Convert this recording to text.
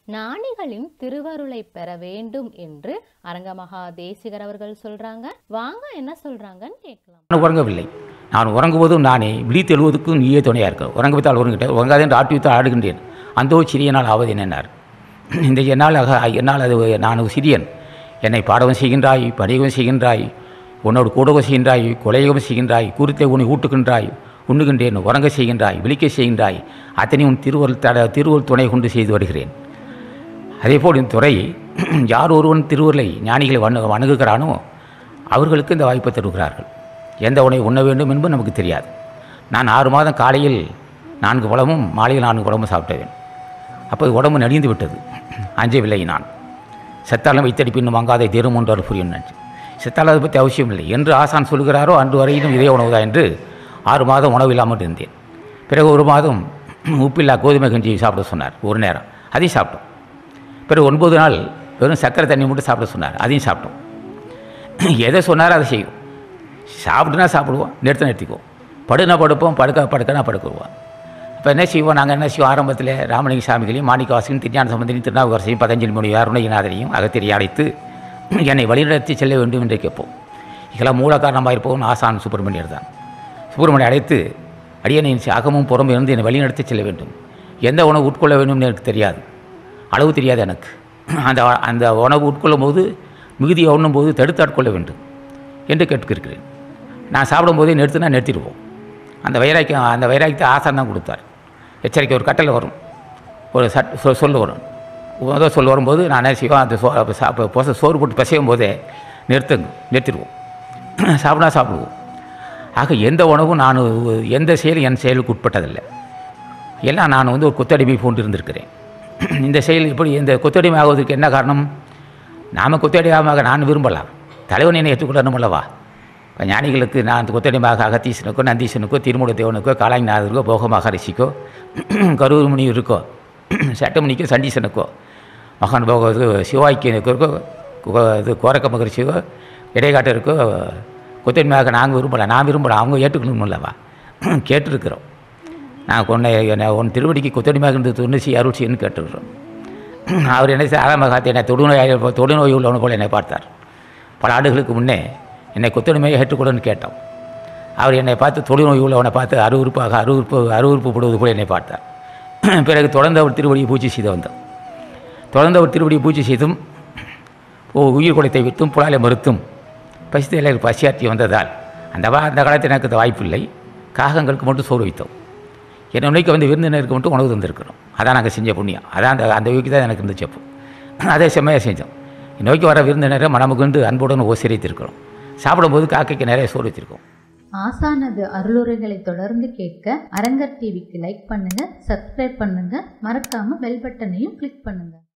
ஞானிகளின் திருவருளை பெற வேண்டும் என்று அரங்கமகா தேசிகர் அவர்கள் சொல்றாங்க வாங்க என்ன சொல்றாங்கன்னு கேட்கலாம் நான் உறங்கவில்லை நான் உறங்குவதும் நானே விழித்து எழுவதற்கும் நீயே துணையாக இருக்க உறங்க வைத்தால் உறங்கிட்டேன் உறங்காதே என்று ஆட்டி வைத்தால் ஆடுகின்றேன் அந்தோ சிறிய நாள் ஆவது என்னார் இந்த என்னால் ஆக என்னால் அது நான் ஒரு சிறியன் என்னை பாடவும் செய்கின்றாய் படிக்கவும் செய்கின்றாய் உன்னோடு கூடவும் செய்கின்றாய் கொலையவும் செய்கின்றாய் குறித்தை உன்னை ஊட்டுகின்றாய் உண்ணுகின்றேன் உறங்க செய்கின்றாய் விழிக்க செய்கின்றாய் அத்தனை உன் திருவருள் தட திருவருள் துணை கொண்டு செய்து வருகிறேன் அதேபோல் இந்த துறை யார் ஒருவன் திருவருளை ஞானிகளை வணு வணங்குகிறானோ அவர்களுக்கு இந்த வாய்ப்பை தருகிறார்கள் எந்த உணவை உண்ண வேண்டும் என்பது நமக்கு தெரியாது நான் ஆறு மாதம் காலையில் நான்கு பழமும் மாலையில் நான்கு பழமும் சாப்பிட்டேன் அப்போது உடம்பு நடிந்து விட்டது அஞ்சவில்லை நான் செத்தாலும் வைத்தடி பின்னும் வாங்காத தீரம் ஒன்று புரியும் நன்றி செத்தால் அதை பற்றி அவசியம் இல்லை என்று ஆசான் சொல்கிறாரோ அன்று வரையிலும் இதே உணவுதான் என்று ஆறு மாதம் உணவு இல்லாமல் இருந்தேன் பிறகு ஒரு மாதம் உப்பில்லா கோதுமை கஞ்சி சாப்பிட சொன்னார் ஒரு நேரம் அதையும் சாப்பிட்டோம் பிறகு ஒன்பது நாள் வெறும் சக்கரை தண்ணி மட்டும் சாப்பிட சொன்னார் அதையும் சாப்பிட்டோம் எதை சொன்னாரோ அதை செய்யும் சாப்பிட்டுனா சாப்பிடுவோம் நிறுத்த நிறுத்திக்குவோம் படுனா படுப்போம் படுக்க படுக்கனா படுக்குருவோம் இப்போ என்ன செய்வோம் நாங்கள் என்ன செய்வோம் ஆரம்பத்தில் ராமலிங்க சாமிகளையும் மாணிக்கவாசகன் திருஞான சம்பந்தனையும் திருநாவுக்கரசையும் பதஞ்சலி மொழி அருணகிநாதரையும் அகத்திரி அழைத்து என்னை வழிநடத்தி செல்ல வேண்டும் என்று கேட்போம் இதெல்லாம் மூல காரணமாக இருப்பவன் ஆசான் சுப்பிரமணியர் தான் சுப்பிரமணியம் அழைத்து அடியனின் அகமும் புறமும் இருந்து என்னை வழிநடத்தி செல்ல வேண்டும் எந்த உணவு உட்கொள்ள வேண்டும்னு எனக்கு தெரியாது அளவு தெரியாது எனக்கு அந்த அந்த உணவு உட்கொள்ளும் போது மிகுதியை உண்ணும்போது தடுத்து ஆட்கொள்ள வேண்டும் என்று கேட்டுக்கிருக்கிறேன் நான் சாப்பிடும்போதே நிறுத்தினா நிறுத்திடுவோம் அந்த வைராக்கியம் அந்த வைராக்கியத்தை ஆசான் தான் கொடுத்தார் எச்சரிக்கை ஒரு கட்டளை வரும் ஒரு சட் சொ- சொல்லு வரும் முதல் சொல் வரும்போது நான் என்ன செய்வோம் அந்த சோ அப்போ சாப்ப பொச சோறு போட்டு பசையும் போதே நிறுத்துங்க நிறுத்திடுவோம் சாப்பிடா சாப்பிடுவோம் ஆக எந்த உணவும் நான் எந்த செயலும் என் செயலுக்கு உட்பட்டதில்லை எல்லாம் நான் வந்து ஒரு கொத்தடிமை போன்று இருந்திருக்கிறேன் இந்த செயல் இப்படி இந்த கொத்தடிமை ஆகுவதற்கு என்ன காரணம் நாம் கொத்தடிமையாக நான் விரும்பலாம் தலைவன் என்னை ஏற்றுக்கொள்ளணும் அல்லவா இப்போ ஞானிகளுக்கு நான் அந்த கொத்தடிமையாக அகத்தீசனுக்கோ நந்தீசனுக்கோ திருமூல தேவனுக்கோ காலாங்கிநாதருக்கோ போகமாக ரிஷிக்கோ கரூர் முனிவருக்கோ சட்டமுனிக்கோ சண்டீசனுக்கோ மகான் போக இது சிவாய்க்கியனுக்கோ கு- இது கோரக்க மகரிஷிக்கோ இடைக்காட்டருக்கோ கொத்தடிமையாக நாங்கள் விரும்பலாம் நான் விரும்பலாம் அவங்க ஏற்றுக்கணும் அல்லவா கேட்டிருக்கிறோம் நான் உன்னை என்னை உன் திருவடிக்கு கொத்தடிமையாக இருந்து துணிசி அருள் செய்யணும்னு கேட்டுருக்கிறோம் அவர் என்ன செய்ய ஆரம்பகாலத்தில் என்னை தொடுநோய் தொடுநோய் உள்ளவனு போல் என்னை பார்த்தார் பல ஆண்டுகளுக்கு முன்னே என்னை கொத்தடிமையை ஏற்றுக்கொள்ளன்னு கேட்டோம் அவர் என்னை பார்த்து தொடுநோய் உள்ளவனை பார்த்து அருவருப்பாக அருவருப்பு அருவருப்புப்படுவது போல என்னை பார்த்தார் பிறகு தொடர்ந்து அவர் திருவடியை பூஜை செய்து வந்தோம் தொடர்ந்து அவர் திருவடியை பூஜை செய்தும் ஓ உயிர் குலைத்தை விட்டும் புலாலை மறுத்தும் பசித்தையில் பசியாற்றி வந்ததால் அந்த வா- அந்த காலத்தில் எனக்கு இந்த வாய்ப்பில்லை காகங்களுக்கு மட்டும் சோறு வைத்தோம் என்னை நோய்க்கு வந்து விருந்தினருக்கு மட்டும் உணவு தந்திருக்கிறோம் அதான் நாங்கள் செஞ்ச புண்ணியம் அதான் அந்த அந்த வீக்கு தான் எனக்கு இருந்துச்சு அப்போ அதே செம்மையாக செஞ்சோம் நோய்க்கு வர விருந்தினரை மனமுகண்டு அன்புடன் உபசரித்திருக்கிறோம் சாப்பிடும்போது காக்கைக்கு நிறைய சோறு வச்சிருக்கோம் ஆசானது அருளுரைகளை தொடர்ந்து கேட்க அரங்கர் டிவிக்கு லைக் பண்ணுங்க சப்ஸ்கிரைப் பண்ணுங்க மறக்காம பெல் பட்டனையும் கிளிக் பண்ணுங்க